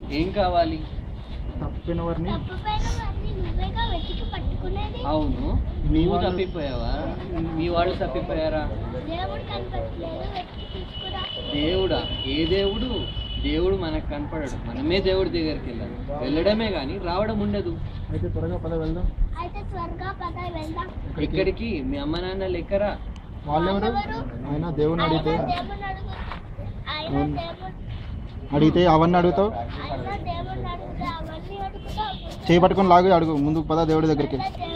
ఏం కావాలి తప్పిన వారిని తప్పిపోయిన వారిని నువ్వేగా వెతికి పట్టుకునేది అవును మీ నువ్వు వాళ్ళు- తప్పిపోయావా మీ వాళ్ళు తప్పిపోయారా దేవుడు కనిపించలేదు వెతికి తీసుకురా దేవుడా ఏ దేవుడు దేవుడు మనకు కనపడడు మనమే దేవుడి దగ్గరికి వెళ్ళాలి వెళ్ళడమే కానీ రావడం ఉండదు అయితే త్వరగా పద వెళ్దాం అయితే త్వరగా పద వెళ్దాం ఇక్కడికి మీ అమ్మ నాన్న లెక్కరా వాళ్ళెవరు ఆయన దేవుని ఆయన అడిగితే దేవుని అడుగు ఆయన అవును. దేవుడు అడిగితే అవన్నీ అడుగుతావు ఆయన దేవుని అడిగితే అవన్నీ అడుగుతావు చేయి పట్టుకొని లాగి అడుగు ముందుకు పద దేవుడి దగ్గరికి ఆయన